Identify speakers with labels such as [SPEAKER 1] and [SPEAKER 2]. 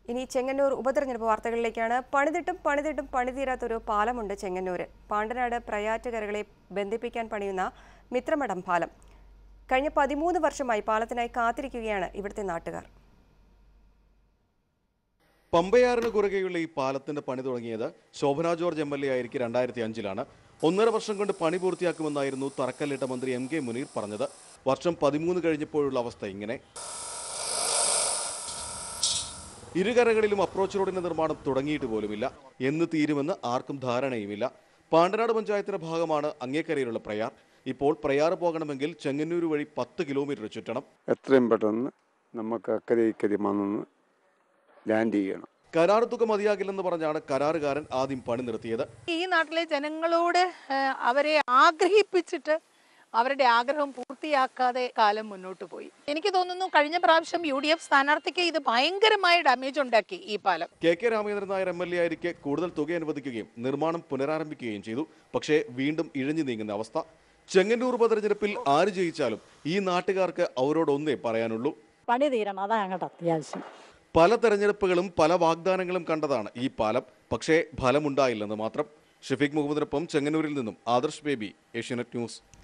[SPEAKER 1] ഇനി ചെങ്ങന്നൂർ ഉപതെരഞ്ഞെടുപ്പ് വാർത്തകളിലേക്കാണ് പണിതിട്ടും പണിതിട്ടും പണിതീരാത്തൊരു പാലമുണ്ട് ചെങ്ങന്നൂര് പാണ്ടനാട് പ്രയാറ്റുകരകളെ ബന്ധിപ്പിക്കാൻ പണിയുന്ന മിത്രമഠം പാലം കഴിഞ്ഞ പതിമൂന്ന് വർഷമായി പാലത്തിനായി കാത്തിരിക്കുകയാണ് ഇവിടുത്തെ നാട്ടുകാർ
[SPEAKER 2] പമ്പയാറിന് കുറുകെയുള്ള ഈ പാലത്തിന്റെ പണി തുടങ്ങിയത് Shobhana George M L A ആയിരിക്കും രണ്ടായിരത്തി അഞ്ചിലാണ് ഒന്നര വർഷം കൊണ്ട് പണി പൂർത്തിയാക്കുമെന്നായിരുന്നു തറക്കല്ലിട്ട മന്ത്രി എം കെ മുനീർ പറഞ്ഞത് വർഷം പതിമൂന്ന് കഴിഞ്ഞപ്പോഴുള്ള അവസ്ഥ ഇങ്ങനെ ഇരുകരകളിലും അപ്രോച്ച് റോഡിന്റെ നിർമ്മാണം തുടങ്ങിയിട്ട് പോലുമില്ല എന്ന് തീരുമെന്ന് ആർക്കും ധാരണയുമില്ല പാണ്ടനാട് പഞ്ചായത്തിന്റെ ഭാഗമാണ് അങ്ങേക്കരയിലുള്ള പ്രയാർ ഇപ്പോൾ പ്രയാർ പോകണമെങ്കിൽ ചെങ്ങന്നൂർ വഴി പത്ത് കിലോമീറ്റർ ചുറ്റണം
[SPEAKER 3] എത്രയും പെട്ടെന്ന് നമുക്ക് അക്കരെ ഇക്കരെ വന്നൊന്ന് ലാൻഡ് ചെയ്യണം
[SPEAKER 2] കരാർ തുക മതിയാകില്ലെന്ന് പറഞ്ഞാണ് കരാറുകാരൻ ആദ്യം പണി നിർത്തിയത്
[SPEAKER 4] ഈ നാട്ടിലെ ജനങ്ങളോട് ആ, അവരെ ആഗ്രഹിപ്പിച്ചിട്ട് അവരുടെ ആഗ്രഹം പൂർത്തിയാക്കാതെ കാലം മുന്നോട്ട് പോയി എനിക്ക് തോന്നുന്നു കഴിഞ്ഞ പ്രാവശ്യം യു ഡി എഫ് സ്ഥാനാർത്ഥിക്ക് ഇത് ഭയങ്കരമായ ഡാമേജ് ഉണ്ടാക്കി ഈ പാലം
[SPEAKER 2] K K Ramachandran Nair M L A ആയിരിക്കെ കൂടുതൽ തുക അനുവദിക്കുകയും നിർമ്മാണം പുനരാരംഭിക്കുകയും ചെയ്തു പക്ഷേ വീണ്ടും ഇഴഞ്ഞു നീങ്ങുന്ന അവസ്ഥ ചെങ്ങന്നൂർ ഉപതെരഞ്ഞെടുപ്പിൽ ആര് ജയിച്ചാലും ഈ നാട്ടുകാർക്ക് അവരോട് ഒന്നേ പറയാനുള്ളൂ
[SPEAKER 5] പണി തീരണം അതാണ് ഞങ്ങളുടെ അത്യാവശ്യം
[SPEAKER 2] പല തെരഞ്ഞെടുപ്പുകളും പല വാഗ്ദാനങ്ങളും കണ്ടതാണ് ഈ പാലം പക്ഷേ ഫലമുണ്ടായില്ലെന്ന് മാത്രം ഷഫീഖ് മുഹമ്മദിനൊപ്പം ചെങ്ങന്നൂരിൽ നിന്നും ആദർശ് ബേബി ഏഷ്യാനെറ്റ് ന്യൂസ്